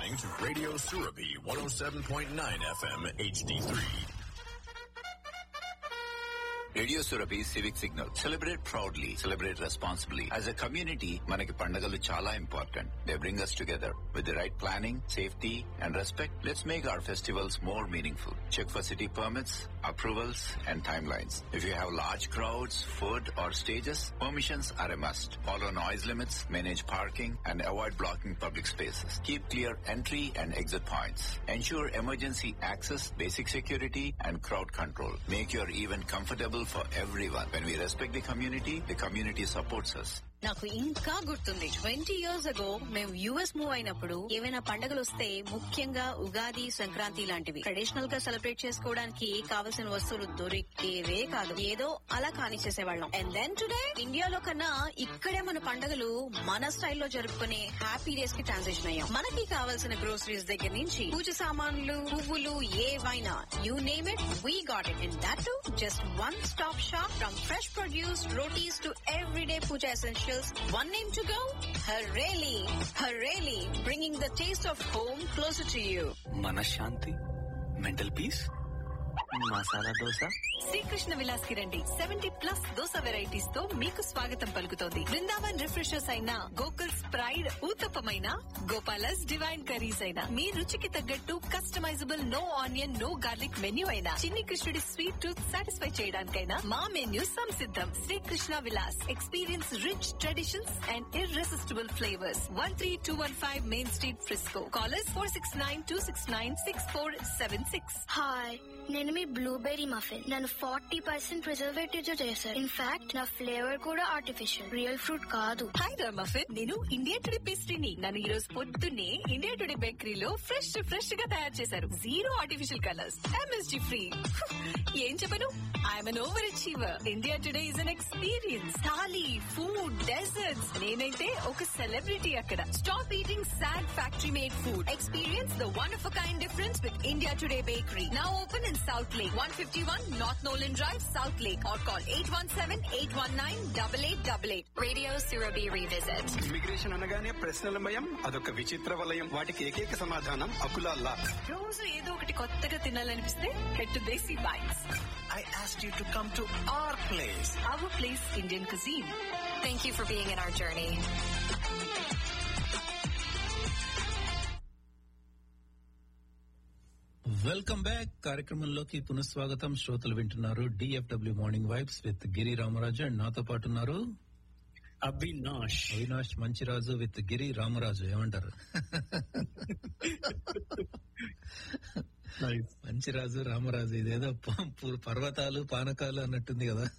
listening to Radio Surabi 107.9 FM HD3. Radio Surabhi civic signal celebrate proudly celebrate responsibly as a community మనకి పండుగలు చాలా important they bring us together with the right planning safety and respect let's make our festivals more meaningful check for city permits approvals and timelines if you have large crowds food or stages permissions are a must follow noise limits manage parking and avoid blocking public spaces keep clear entry and exit points ensure emergency access, basic security, and crowd control. Make your event comfortable for everyone. When we respect the community, the community supports us. నాకు ఇంకా గుర్తుంది twenty years ago మేము US move అయినప్పుడు ఏవైనా పండుగలు వస్తే ముఖ్యంగా ఉగాది సంక్రాంతి లాంటివి ట్రెడిషనల్ గా సెలబ్రేట్ చేసుకోవడానికి కావలసిన వస్తువులు దొరికేవే కాదు ఏదో అలా కానిచ్చేసేవాళ్ళం అండ్ దెన్ టుడే ఇండియాలో కన్నా ఇక్కడే మన పండుగలు మన స్టైల్లో జరుపుకునే హ్యాపీ డేస్ కి ట్రాన్సిషన్ అయ్యాం మనకి కావాల్సిన గ్రోసరీస్ దగ్గర నుంచి పూజ సామాన్లు పువ్వులు ఏవైనా you name it we got it in that to just one stop shop from fresh produce rotis to everyday puja essentials. One name to go? Hareli. Hareli, bringing the taste of home closer to you. మనశ్శాంతి mental peace masala dosa Srikrishna Vilas కి రండి seventy plus dosa varieties తో మీకు స్వాగతం పలుకుతోంది Brindavan refreshers అయిన Gokul's pride ఊతప్పమైన gopalas divine curries అయినా మీ రుచికి తగ్గట్టు customisable no onion no garlic menu అయినా చిన్ని కృష్ణుడి స్వీట్ టూత్ సాటిస్ఫై చేయడానికైనా మా menu సంసిద్ధం Srikrishna Vilas experience rich traditions and irresistible flavours one three two one five main street Frisco callers four six nine two six nine six four seven six hi నేను మీ blueberry muffin నన్ను forty percent preservative చేశారు in fact నా flavour కూడా artificial real fruit కాదు hi muffin నేను India Today పేస్ట్రీని నన్ను ఈ రోజు పొద్దున్నే ఇండియా టుడే బేకరీలో ఫ్రెష్ ఫ్రెష్ గా తయారు చేశారు zero artificial colours MSG free ఏం చెప్పను I'm an overachiever India Today is an experience thali food desserts నేనైతే ఒక సెలబ్రిటీ అక్కడ stop eating sad factory made food experience the one of kind difference with India Today bakery now open in South Lake one fifty one north Nolan Drive South Lake or call eight one seven eight one nine double eight double eight radio Surabhi revisit immigration అనగానే ప్రశ్నల భయం అదొక విచిత్ర వలయం వాటికి ఏకైక సమాధానం అకులాల్లా రోజు ఏదో ఒకటి కొత్తగా తినాలనిపిస్తే head to Desi Bites I ask you to come to our place our place Indian cuisine. Thank you for being in our journey welcome back కార్యక్రమంలోకి పునఃస్వాగతం శ్రోతలు వింటున్నారు DFW morning vibes with Giri Ramaraju and నాతో పాటు ఉన్నారు అవినాష్ అవినాష్ మంచిరాజు విత్ గిరి రామరాజు ఏమంటారు మంచిరాజు రామరాజు ఇదేదో ప- పు- పర్వతాలు పానకాలు అన్నట్టుంది కదా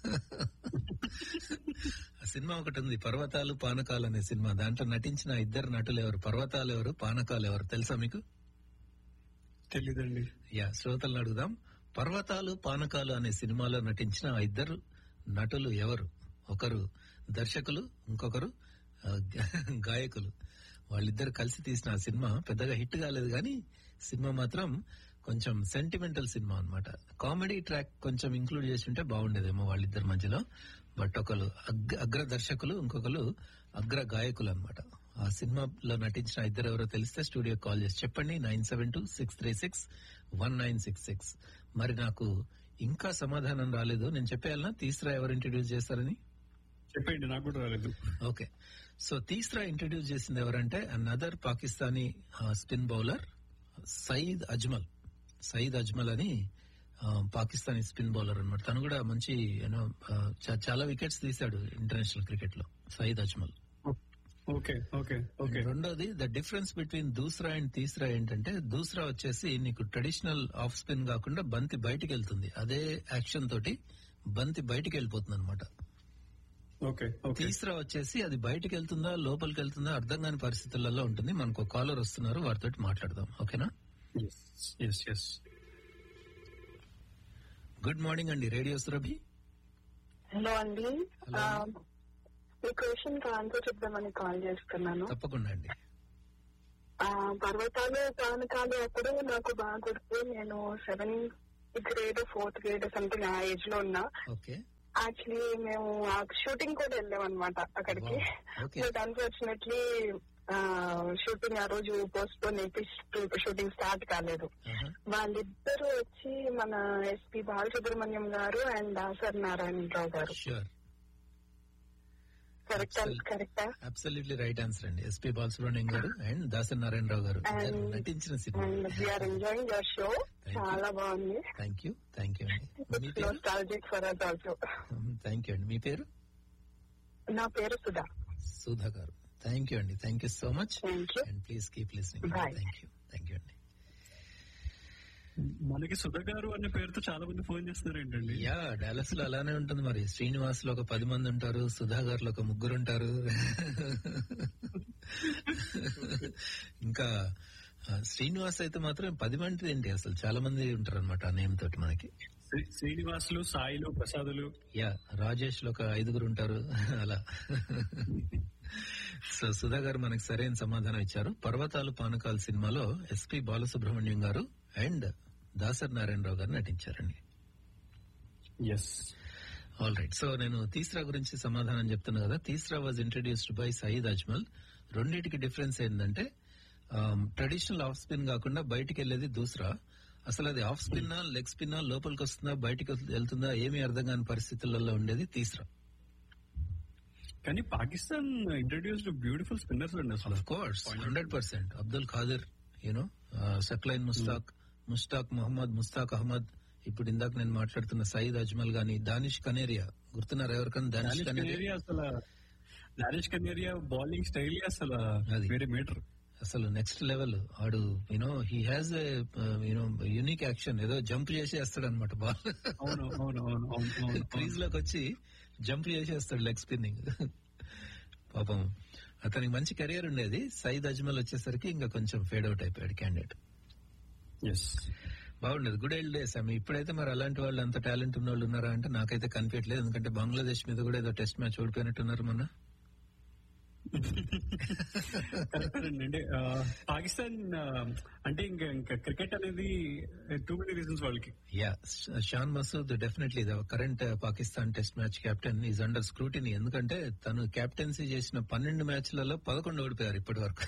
ఆ సినిమా ఒకటి ఉంది పర్వతాలు పానకాలు అనే సినిమా దాంట్లో నటించిన ఇద్దరు నటులు ఎవరు పర్వతాలు ఎవరు పానకాలు ఎవరు తెలుసా మీకు తెలీదండి యా శ్రోతలను అడుగుదాం పర్వతాలు పానకాలు అనే సినిమాలో నటించిన ఆ ఇద్దరు నటులు ఎవరు ఒకరు దర్శకులు ఇంకొకరు ఆ, గాయకులు వాళ్ళిద్దరు కలిసి తీసిన ఆ సినిమా పెద్దగా హిట్ కాలేదు కానీ సినిమా మాత్రం కొంచెం సెంటిమెంటల్ సినిమా అన్నమాట కామెడీ ట్రాక్ కొంచెం ఇంక్లూడ్ చేసి ఉంటే బాగుండేదేమో వాళ్ళిద్దరి మధ్యలో బట్ ఒకరు అగ్ర అగ్ర దర్శకులు ఇంకొకరు అగ్ర గాయకులు అన్నమాట ఆ సినిమాలో నటించిన ఇద్దరు ఎవరో తెలిస్తే స్టూడియో కాల్ చేసి చెప్పండి nine seven two six three six one nine six six మరి నాకు ఇంకా సమాధానం రాలేదు నేను చెప్పేయాలనా తీసరా ఎవరు ఇంట్రడ్యూస్ చేస్తారని చెప్పండి నాకు కూడా రాలేదు ఓకే సో తీసరా ఇంట్రడ్యూస్ చేసింది ఎవరంటే another Pakistani spin bowler Saeed Ajmal Saeed Ajmal అని ఆ, పాకిస్తానీ స్పిన్ బౌలర్ అన్నమాట తను కూడా మంచి యూనో చాలా వికెట్స్ తీశాడు ఇంటర్నేషనల్ క్రికెట్ లో Saeed Ajmal okay okay okay రెండోది the difference between doosra and teesra ఏంటంటే దూసరా వచ్చేసి నీకు ట్రెడిషనల్ ఆఫ్ స్పిన్ కాకుండా బంతి బయటికి వెళ్తుంది అదే యాక్షన్ తోటి బంతి బయటికి వెళ్ళిపోతుంది అనమాట ఓకే ఓకే తీసరా వచ్చేసి అది బయటికి వెళ్తుందా లోపలికి వెళ్తుందా అర్థం కాని పరిస్థితులలో ఉంటుంది మనకు కాలర్ వస్తున్నారు వారితో మాట్లాడదాం ఓకేనా ఎస్ ఎస్ గుడ్ మార్నింగ్ అండి రేడియో సురభి హలో అండి Hello. ఆ, ఈ క్వశ్చన్ కి ఆన్సర్ చెప్దామని కాల్ చేస్తున్నాను తప్పకుండా అండి ఆ, పర్వతాలు పానకాలు అప్పుడు నాకు బాగా గుర్తు నేను seventh grade fourth grade something ఆ ఏజ్ లో ఉన్నా ఓకే యాక్చువల్లీ మేము షూటింగ్ కూడా వెళ్ళాం అనమాట అక్కడికి Wow. Okay. But unfortunately shooting ఆ రోజు పోస్ట్ పోన్ అయిపోయి షూటింగ్ స్టార్ట్ కాలేదు ఆహా. వాళ్ళిద్దరూ వచ్చి మన ఎస్పి బాలసుబ్రహ్మణ్యం గారు అండ్ దాసర్ నారాయణరావు గారు షూర్ కరెక్టా Absolutely. కరెక్టా అబ్సల్యూట్లీ రైట్ ఆన్సర్ అండి ఎస్పీ బాలసుబ్రహ్మణ్యం గారు అండ్ దాసరి నారాయణరావు గారు ఇద్దరు And- నటించిన సినిమా and we are enjoying your show you. చాలా బాగుంది థ్యాంక్ యూ థ్యాంక్ యూ అండి మీ పేరు nostalgic for us also thank you అండి మీ పేరు నా పేరు సుధా సుధా గారు థ్యాంక్ యూ అండి thank you so much thank you and please keep listening Bye. Thank you thank you అండి మనకి సుధా గారు అనే పేరుతో చాలా మంది ఫోన్ చేస్తున్నారు ఏంటండి యా డాలస్ లో అలానే ఉంటుంది మరి శ్రీనివాస్ లో ఒక పది మంది ఉంటారు సుధా గారిలో ఒక ముగ్గురు ఉంటారు ఇంకా ఆ, శ్రీనివాస్ అయితే మాత్రం పది మంది ఏంటి అసలు చాలా మంది ఉంటారు అనమాట ఆ నేమ్ తోటి మనకి శ్రీ- శ్రీనివాసులు సాయిలు ప్రసాదులు యా రాజేష్ లో ఒక ఐదుగురు ఉంటారు అలా సో సుధా గారు మనకి సరైన సమాధానం ఇచ్చారు పర్వతాలు పానకాలు సినిమాలో ఎస్పి బాలసుబ్రహ్మణ్యం గారు అండ్ దాసర్ నారాయణరావు గారు నటించారండి ఎస్ ఆల్ రైట్ సో నేను తీస్రా గురించి సమాధానం చెప్తున్నా కదా Tisra was introduced by Syed Ajmal రెండింటికి డిఫరెన్స్ ఏంటంటే ట్రెడిషనల్ ఆఫ్ స్పిన్ కాకుండా బయటికి వెళ్ళేది దూసరా అసలు అది ఆఫ్ స్పిన్నా లెగ్ స్పిన్నా లోపలికి వస్తుందా బయటికి వెళ్తుందా ఏమీ అర్థం కాని పరిస్థితులలో ఉండేది తీస్రా కానీ పాకిస్తాన్ ఇంట్రడ్యూస్డ్ బ్యూటిఫుల్ స్పిన్నర్స్ అండి అసలు of course hundred percent Abdul Qadir you know Saqlain Mushtaq Mushtaq Mohammad Mushtaq Ahmed ఇప్పుడు ఇందాక నేను మాట్లాడుతున్న సయీద్ అజ్మల్ గాని దానిష్ కనేరియా గుర్తున్నారా ఎవరికైనా దానిష్ దానిష్ కనేరియా కనేరియా అసలు దానిష్ కనేరియా బౌలింగ్ స్టైల్ అసలు అది. వేరే మీటర్ అసలు నెక్స్ట్ లెవెల్ ఆడు you know he has you know unique action ఏదో జంప్ చేసేస్తాడు అనమాట బాల్ అవును అవును అవును అవును అవును క్రీజ్ లోకి వచ్చి జంప్ చేసేస్తాడు లెగ్ స్పిన్నింగ్ పాపం అతనికి మంచి కెరియర్ ఉండేది సయీద్ అజ్మల్ వచ్చేసరికి ఇంకా కొంచెం ఫేడ్ అవుట్ అయిపోయాడు క్యాండిడేట్ ఎస్ బాగుండేది గుడ్ ఎల్డ్ డేస్ ఆమె ఇప్పుడైతే మరి అలాంటి వాళ్ళు అంత టాలెంట్ ఉన్న వాళ్ళు ఉన్నారా అంటే నాకైతే కనిపించట్లేదు ఎందుకంటే బంగ్లాదేశ్ మీద కూడా ఏదో టెస్ట్ మ్యాచ్ ఓడిపోయినట్టున్నారు మొన్న అంటే ఆ, పాకిస్తాన్ ఆ, అంటే ఇంకా ఇంకా క్రికెట్ అనేది టూ మెనీ రీజన్స్ వాళ్ళకి yeah Shan Masood definitely the current Pakistan test match captain is under scrutiny ఎందుకంటే తను కెప్టెన్సీ చేసిన పన్నెండు మ్యాచ్లలో పదకొండు ఓడిపోయారు ఇప్పటి వరకు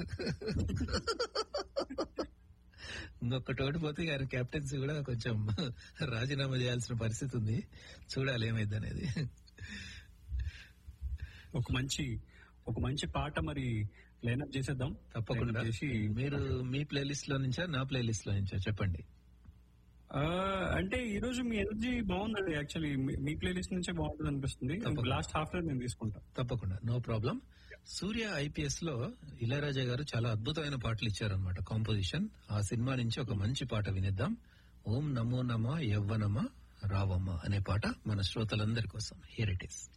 ఇంకొకటి ఓడిపోతే ఆయన కెప్టెన్సీ కూడా కొంచెం రాజీనామా చేయాల్సిన పరిస్థితి ఉంది చూడాలి ఏమైంది అనేది ఒక మంచి ఒక మంచి పాట మరి లైనప్ చేసేద్దాం తప్పకుండా Lineup చేసి మీరు మీ ప్లేలిస్ట్ లో నుంచా నా ప్లేలిస్ట్ లో నుంచా చెప్పండి ఆ, అంటే ఈ రోజు మీ ఎనర్జీ బాగుందండి యాక్చువల్లీ మీ ప్లేలిస్ట్ నుంచే బాగుంటుంది అనిపిస్తుంది తప్పకుండా. లాస్ట్ హాఫ్ అన్ నేను తీసుకుంటా తప్పకుండా నో ప్రాబ్లం సూర్య ఐపీఎస్ లో ఇళయరాజా గారు చాలా అద్భుతమైన పాటలు ఇచ్చారనమాట కాంపోజిషన్ ఆ సినిమా నుంచి ఒక మంచి పాట వినిద్దాం ఓం నమో నమ యవ్వనమ రావమ్మ అనే పాట మన శ్రోతలందరి కోసం హియర్ ఇట్ ఈస్